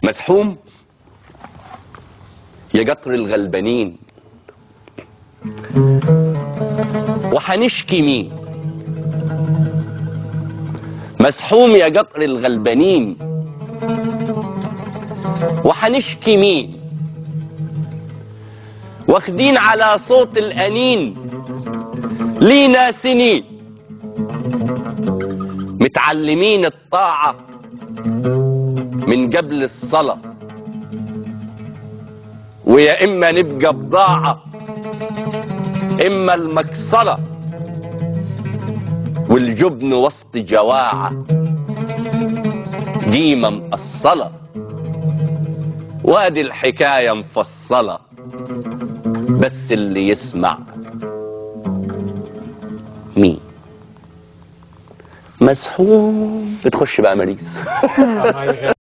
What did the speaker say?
مزحوم يا قطر الغلبانين وحنشكي مين مسحوم يا قطر الغلبانين وحنشكي مين واخدين على صوت الأنين لينا سنين متعلمين الطاعة من قبل الصلاة ويا إما نبقى بضاعة إما المكسرة والجبن وسط جواعة قيمة مقصلة وادي الحكاية مفصلة بس اللي يسمع مين مسحوم بتخش بقى مريض